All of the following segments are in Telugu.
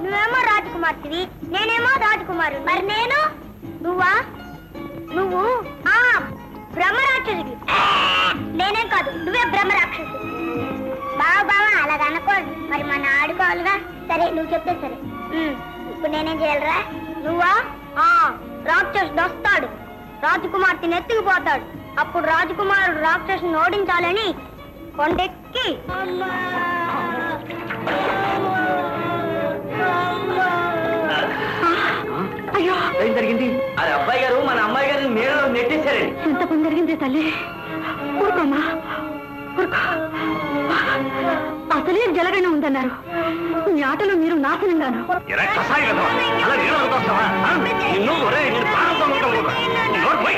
నువ్వేమో రాజకుమార్తెవి నేనేమో రాజకుమారు మరి నేను నువ్వా నువ్వు ఆ బ్రహ్మ రాక్షసుడి నేనేం కాదు నువ్వే బ్రహ్మ రాక్షసు బావ బావ అలాగ అనకూడదు మరి మన ఆడుకోవాలిగా సరే నువ్వు చెప్తే సరే ఉమ్, ఇప్పుడు నేనేం చేయాలరా నువ్వా ఆ రాక్షసుడు వస్తాడు రాజకుమార్తెని ఎత్తుకుపోతాడు అప్పుడు రాజకుమారుడు రాక్షసుని ఓడించాలని కొండెక్కి అయ్యో ఏం జరిగింది అది అబ్బాయి గారు మన అమ్మాయి గారిని నీళ్ళలో నెట్టేశారండి ఎంత పని జరిగింది తల్లి ఊరుకోమ్మా ఊరుకో అసలే జలగణ ఉందన్నారు మీ ఆటలో మీరు నాశనంగాను ఎరా కసాయి కదా అలా నీళ్ళు వస్తావా నిన్ను ఒరే నేను ప్రాణంతో ఉంటావు కూడా నీ నోరు పోయి.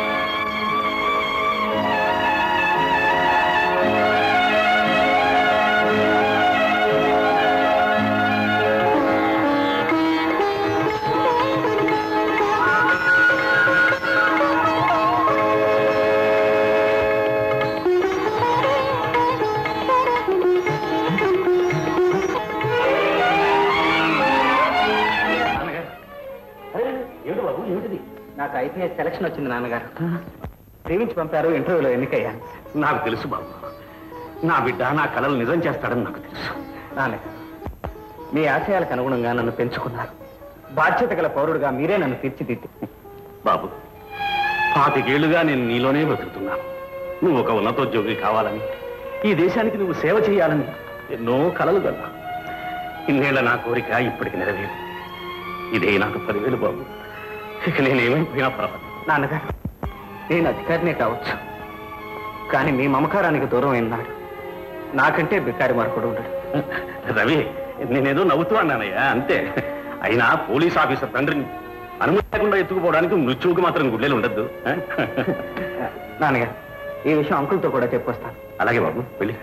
ఏమిటి బాబు ఏమిటిది నాకు ఐపీఎస్ సెలక్షన్ వచ్చింది నాన్నగారు ప్రేమించి పంపారు ఇంటర్వ్యూలో ఎన్నికయ్యా నాకు తెలుసు బాబు నా బిడ్డ నా కలలు నిజం చేస్తాడని నాకు తెలుసు నాన్నగారు మీ ఆశయాలకు అనుగుణంగా నన్ను పెంచుకున్నారు బాధ్యత గల పౌరుడుగా మీరే నన్ను తీర్చిదిద్ది బాబు పాతికేళ్లుగా నేను నీలోనే బతుకుతున్నాను నువ్వు ఒక ఉన్నతోద్యోగి కావాలని ఈ దేశానికి నువ్వు సేవ చేయాలని ఎన్నో కలలు కన్నా ఇన్నేళ్ల నా కోరిక ఇప్పటికి నెరవేరు ఇదే నాకు పదివేలు బాబు ఇక నేనేమైపోయినా పర్వాలేదు నాన్నగారు నేను అధికారినే కావచ్చు కానీ మీ మమకారానికి దూరం అయినాడు నాకంటే బికారి మార్పుడు ఉండడు రవి నేనేదో నవ్వుతూ అన్నానయ్యా అంతే అయినా పోలీస్ ఆఫీసర్ తండ్రిని అనుమతి లేకుండా ఎత్తుకుపోవడానికి మృత్యువుకి మాత్రం గుడ్డేలు ఉండద్దు నాన్నగారు ఈ విషయం అంకుల్తో కూడా చెప్పొస్తాను అలాగే బాబు వెళ్ళి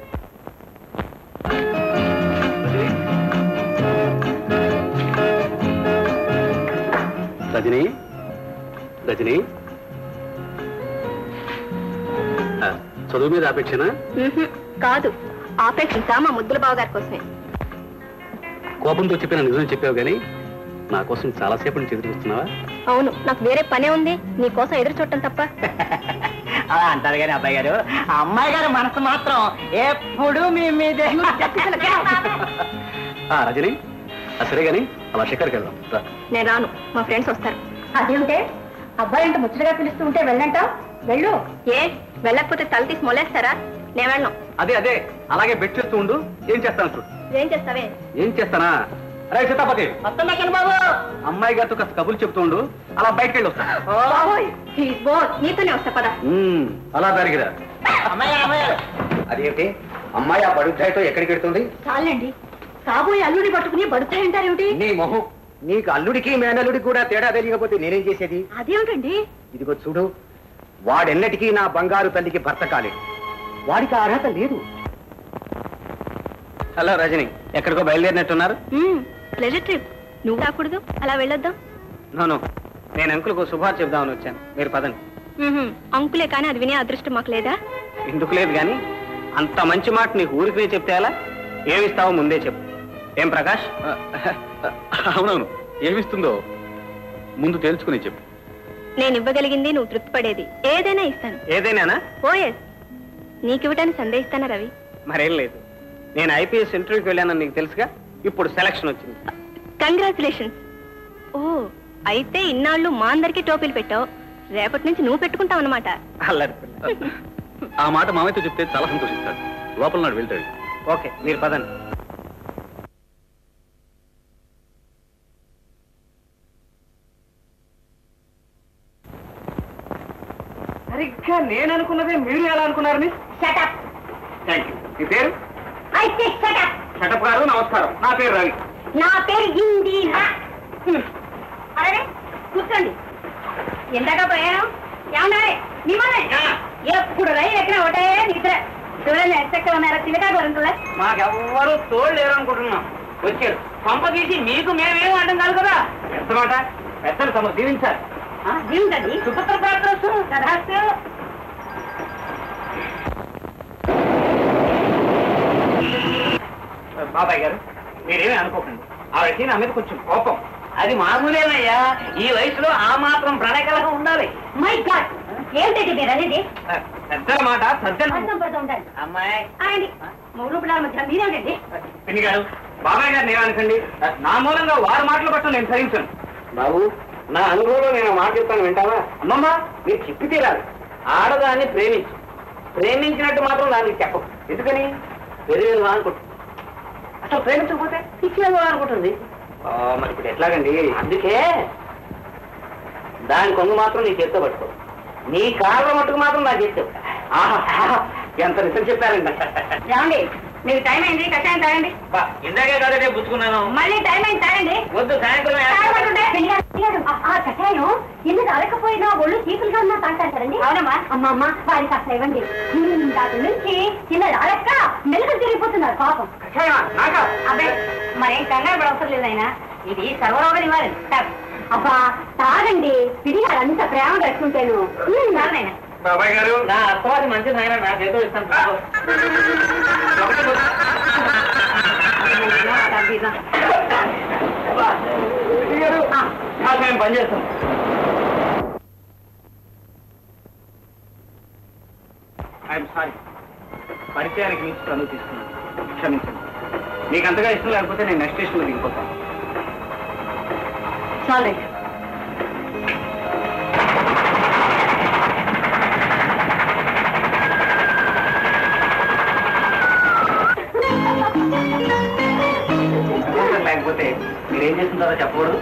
రజని రజని ఆ, చదువు మీద ఆపేక్షనా కాదు ఆపేక్షించా మా ముద్దుల బావ గారి కోసమే కోపంతో చెప్పిన నిజం చెప్పావు కానీ నా కోసం చాలాసేపు నుంచి ఎదురు చూస్తున్నావా అవును నాకు వేరే పనే ఉంది నీ కోసం ఎదురు చూడటం తప్ప అలా అంటారు కానీ అబ్బాయి గారు ఆ అమ్మాయి గారి మనసు మాత్రం ఎప్పుడు మీ మీదే ఆ, రజని ఆ, సరే గాని అలా షికార్కి వెళ్దాం రా. నేను రాను మా ఫ్రెండ్స్ వస్తారు అదేమిటే అబ్బాయి అంటే ముచ్చటగా పిలుస్తూ ఉంటే వెళ్ళంటావు వెళ్ళు ఏ వెళ్ళకపోతే తల తీసి మొలేస్తారా నేను వెళ్ళను అదే అదే అలాగే బెట్ చేస్తూ ఉండు ఏం చేస్తాను చూడు ఏం చేస్తావే ఏం చేస్తానా రే సీతాపతి వస్తున్నా బాబు అమ్మాయి గారితో కాస్త కబుర్లు చెప్తూ ఉండు అలా బయటకు వెళ్ళి వస్తా బాబోయ్ హీస్ బోర్ నీతోనే వస్తా పద ఉమ్, అలా దారిగిరా అమ్మాయి గారు అమ్మాయి గారు అదేంటి అమ్మాయి ఆ బడుద్దాయితో ఎక్కడికి వెళ్తుంది చాలండి కాబోయే అల్లుడి పట్టుకుని బడుతాయంటారేమిటి నీ మొహం నీకు అల్లుడికి మేనల్లుడికి కూడా తేడా తెలియకపోతే నేనేం చేసేది అదేమిటండి ఇదిగో చూడు వాడెన్నటికీ నా బంగారు తల్లికి భర్త కాలేడు వాడికి ఆ అర్హత లేదు హలో రజని ఎక్కడికో బయలుదేరినట్టున్నారు ప్లెజర్ ట్రిప్ నువ్వు రాకూడదు అలా వెళ్ళొద్దాం నోను నేను అంకుల్కు శుభార్ చెప్దామని వచ్చాను మీరు పదండి మ్మ్హ్మ్. అంకులే కానీ అది వినే అదృష్టం మాకు లేదా ఎందుకు లేదు కానీ అంత మంచి మాట నీకు ఊరికే చెప్తే అలా ఏమిస్తావో ముందే చెప్పు ఏం ప్రకాష్ అవునవును ఏమిస్తుందో ముందు తేల్చుకుని చెప్పు నేను ఇవ్వగలిగింది నువ్వు తృప్తిపడేది ఏదైనా ఇస్తాను ఏదైనానా ఓఎస్ నీకు ఇవ్వటాన్ని సందేహిస్తానా రవి మరేం లేదు నేను ఐపీఎస్ ఇంటర్వ్యూకి వెళ్ళానని నీకు తెలుసుగా ఇప్పుడు సెలక్షన్ వచ్చింది కంగ్రాచులేషన్స్ ఓ అయితే ఇన్నాళ్ళు మా అందరికీ టోపీలు పెట్టావు రేపటి నుంచి నువ్వు పెట్టుకుంటావు అనమాట అల్లరి పిల్ల. ఆ మాట మామయ్యతో చెప్తే చాలా సంతోషిస్తాడు లోపల నాడు వెళ్తాడు ఓకే మీరు పదండి సరిగ్గా నేను అనుకున్నదే మీరు ఎలా అనుకున్నారు మిస్ షటప్ థ్యాంక్ యూ మీ పేరు అయితే షటప్ షటప్ గారు నమస్కారం నా పేరు రవి నా పేరు ఇందీనా అరే కూర్చోండి ఎందాక ప్రయాణం ఏమన్నారే మిమ్మల్ని ఎప్పుడు రైలు ఎక్కడ ఒకటే నిద్ర చూడండి ఎంత ఉన్నారో చిలకా గొరంతులే మాకెవ్వరూ తోడు లేరు అనుకుంటున్నాం వచ్చారు పంప తీసి మీకు మేమేం అడ్డం కాదు కదా ఎంతమాట పెద్దలు తమ దీవించాలి దీనికది సుభద్ర ప్రార్థన కథాస్తు బాబాయ్ గారు మీరేమీ అనుకోకండి ఆవిడకి నా మీద కొంచెం కోపం అది మామూలేనయ్యా ఈ వయసులో ఆ మాత్రం ప్రణయకలహం ఉండాలి మై గాడ్ ఏంటండి మీరు అనేది పెద్దల మాట సజ్జల అర్థం పడుతూ ఉండాలి అమ్మాయి ఆయన్ని మూడు పిల్లల మధ్య మీరేంటండి పిన్ని గారు బాబాయ్ గారు నేను అనకండి నా మూలంగా వారు మాటలు పట్టు నేను సహించను బాబు నా అనుభవంలో నేను మాట చెప్తాను వింటావా అమ్మమ్మ మీరు చెప్పి తీరాలి ఆడదాన్ని ప్రేమించు ప్రేమించినట్టు మాత్రం దానికి చెప్పకు ఎందుకని పెరిగేది అనుకుంటు అసలు ప్రేమించకపోతే పిచ్చిలేదు అనుకుంటుంది మరి ఇప్పుడు ఎట్లాగండి అందుకే దాని కొంగు మాత్రం నీ చేత్తో పట్టుకో నీ కాళ్ళ మట్టుకు మాత్రం నా చేత్తో ఆహా ఎంత నిజం చెప్పారండి ఏమండి మీకు టైం అయింది కషాయం తాగండి బా, ఇందాకే కాదే పుచ్చుకున్నాను మళ్ళీ టైం అయింది తాగండి వద్దు సాయంత్రం తాగమంటుంటే? ఆ- ఆ కషాయం ఎందుకు అరకపోయినా ఒళ్ళు చీకులుగా ఉన్నా తాగుతారు కదండి అవునమ్మా అమ్మ అమ్మ వారికి కాస్త ఇవ్వండి ఉమ్, దాని నుంచి చిన్న రాలక్క మెలకు తిరిగిపోతున్నారు పాపం అబ్బాయి మరేం కంగారు పడవసరం లేదైనా ఇది సర్వరోగ నివారణ తాగు. అబ్బా తాగండి పిడిగారు అంత ప్రేమ కట్టుకుంటాను బాబాయ్ గారు నా అత్తవాది మంచిది నాయన నా చేతితో ఇస్తాను తాగు. ఒకటి వద్దు. అబ్బా, పిన్ని గారు, నాకు మేము పని చేస్తాం ఐఎమ్ సారీ పరిచయానికి మించి చదువు తీసుకున్నాను క్షమించండి మీకు అంతగా ఇష్టం లేకపోతే నేను నెక్స్ట్ స్టేషన్లో దిగిపోతాను చాలు అవసరం లేకపోతే మీరు ఏం చేస్తుంటారో చెప్పకూడదు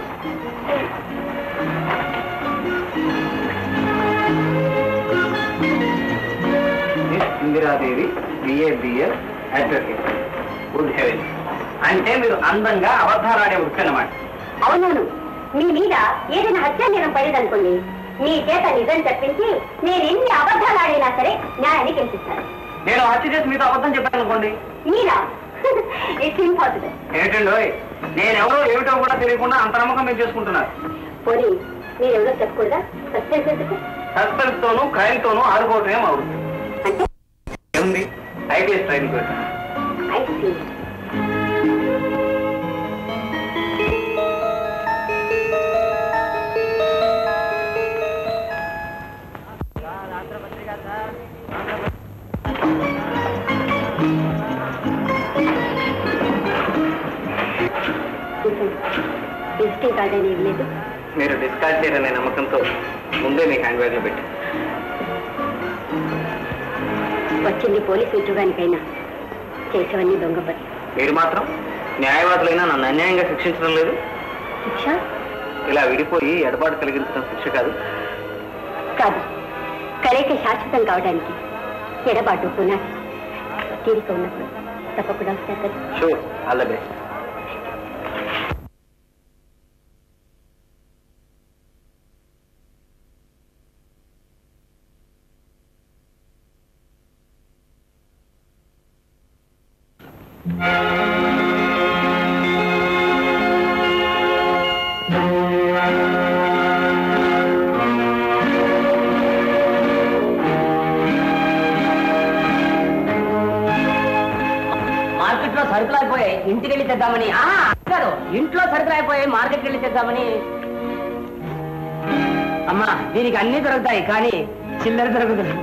మిస్ ఇందిరాదేవి బిఏబిఎల్ అడ్వకేట్ గుడ్ హెవెన్ అంటే మీరు అందంగా అబద్ధాలాడే వృత్తి అన్నమాట అవునవును మీ మీద ఏదైనా హత్య నేరం పడేదనుకోండి మీ చేత నిజం చెప్పించి నేను ఎన్ని అబద్ధాలు ఆడినా సరే న్యాయాన్ని గెలిపిస్తాను నేను హత్య చేసి మీతో అబద్ధం చెప్పాను అనుకోండి మీరా ఇట్స్ ఇంపాసిబుల్ ఏంటండి నేనెవరో ఏమిటో కూడా తెలియకుండా అంత నమ్మకం మీరు చేసుకుంటున్నారు పోనీ మీరు ఎవరో చెప్పకూడదా సస్పెన్స్ ఎందుకు సస్పెన్స్ తోనూ క్రైమ్ తోనూ ఆడుకోవటమే మా వృత్తి అంటే ఏముంది ఐపీఎస్ ట్రైనింగ్ పెట్టాను ఐ సీ విజిటింగ్ కార్డ్ అనేది లేదు మీరు డిస్కార్డ్ చేయరనే నమ్మకంతో ముందే మీ హ్యాండ్ బ్యాగ్ లో పెట్టి వచ్చింది పోలీసు ఉద్యోగానికైనా చేసేవన్నీ దొంగ పని మీరు మాత్రం న్యాయవాదులైనా నన్ను అన్యాయంగా శిక్షించడం లేదు శిక్ష ఇలా విడిపోయి ఎడబాటు కలిగించడం శిక్ష కాదు కాదు కలయిక శాశ్వతం కావడానికి ఎడబాటు పునాది తీరిక ఉన్నప్పుడు తప్పకుండా వస్తారు కదా sure all the best market లో సరుకులు అయిపోయాయి ఇంటికి వెళ్ళి తెద్దామని ఆ, కాదు ఇంట్లో సరుకులు అయిపోయాయి మార్కెట్కి వెళ్ళి తెద్దామని అమ్మా దీనికి అన్ని దొరుకుతాయి కానీ చిల్లర దొరుకుతుంది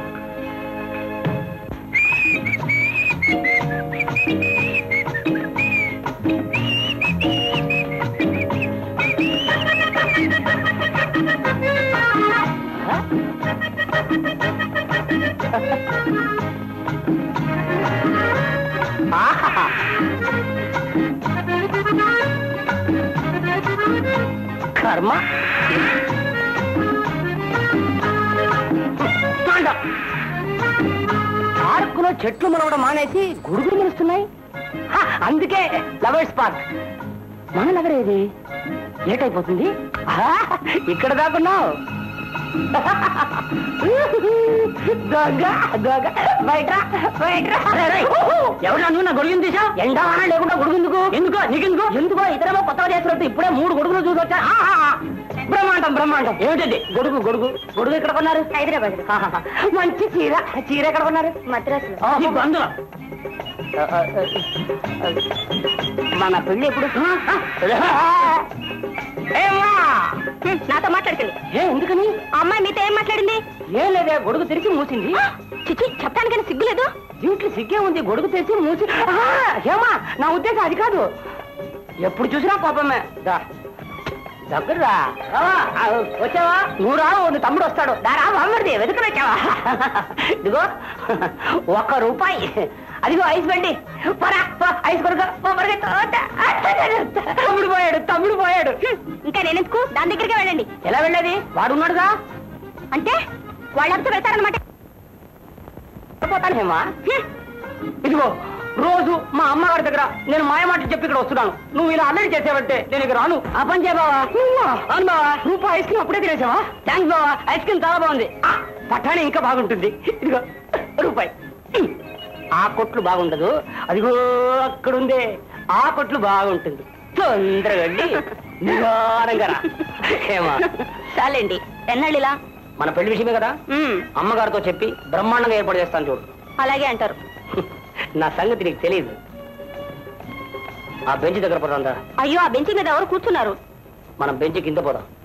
ఆహాహా. కర్మ కాండం. పార్కులో చెట్లు మనవడం మానేసి గుడుగులు మెరుస్తున్నాయి హా, అందుకే లవర్స్ పార్క్ మన నగర ఏది ఏటైపోతుంది ఆహా, ఇక్కడ దాకున్నావు దొంగ దొంగ బయట బయట ఎవరు నువ్వు నా గొడుగుని తీసా ఎండావాన లేకుండా గొడుగు ఎందుకు ఎందుకో నీకెందుకు ఎందుకో ఇతరేమో కొత్తగా చేస్తున్నట్టు ఇప్పుడే మూడు గొడుగులు చూసి వచ్చా ఆహా! బ్రహ్మాండం బ్రహ్మాండం ఏమిటది గొడుగు గొడుగు గొడుగు ఎక్కడ కొన్నారు హైదరాబాద్ ఆహాహా. మంచి చీర చీర ఎక్కడ కొన్నారు మద్రాసులో ఆ, ఈ బంధువులు మన పెళ్లి ఎప్పుడు ఏమ్మా హ్మ్, నాతో మాట్లాడకండి ఏ ఎందుకని ఆ అమ్మాయి మీతో ఏం మాట్లాడింది ఏం లేదే గొడుగు తెరిచి మూసింది చిచి చెప్పడానికైనా సిగ్గులేదు దీంట్లో సిగ్గే ఉంది గొడుగు తెరిచి మూసి ఆహా, ఏమా నా ఉద్దేశం అది కాదు ఎప్పుడు చూసినా కోపమే దా దగ్గరరా రావా, ఆ, వచ్చావా నువ్వు రా నీ తమ్ముడు వస్తాడు దారా బామ్మడిది వెతుకుని వచ్చావా ఇదిగో ఒక్క రూపాయి అదిగో ఐస్ బండి పోరా, పో, ఐస్ కొడుకు పో, పరిగెత్తు. తమ్ముడు పోయాడు తమ్ముడు పోయాడు ఇంకా నేనెందుకు దాని దగ్గరికి వెళ్ళండి ఎలా వెళ్ళేది వాడు ఉన్నాడుగా అంటే వాళ్ళంతా వెళ్తారనమాట పోతాను హేమా ఇదిగో రోజు మా అమ్మగారి దగ్గర నేను మాయమాటలు చెప్పి ఇక్కడ వస్తున్నాను నువ్వు ఇలా అల్లరి చేసావంటే నేను ఇక్కడ రాను ఆ పని చేయ బావా అవును బావా రూపాయి ఐస్ క్రీమ్ అప్పుడే తినేసావా థ్యాంక్స్ బావా ఐస్ క్రీమ్ చాలా బాగుంది ఆ, పఠాణి ఇంకా బాగుంటుంది ఇదిగో రూపాయి ఆ కొట్లు బాగుండదు అదిగో అక్కడుంది ఆ కొట్లు బాగుంటుంది తొందరగా వెళ్ళి నిదానంగా రా. హేమా చాలండి ఎన్నాళ్ళిలా మన పెళ్లి విషయమే కదా మ్మ్, అమ్మగారితో చెప్పి బ్రహ్మాండంగా ఏర్పాటు చేస్తాను చూడు అలాగే అంటారు నా సంగతి నీకు తెలియదు ఆ బెంచ్ దగ్గర పోదా అయ్యో ఆ బెంచి మీద ఎవరు కూర్చున్నారు మనం బెంచ్ కింద పోదాం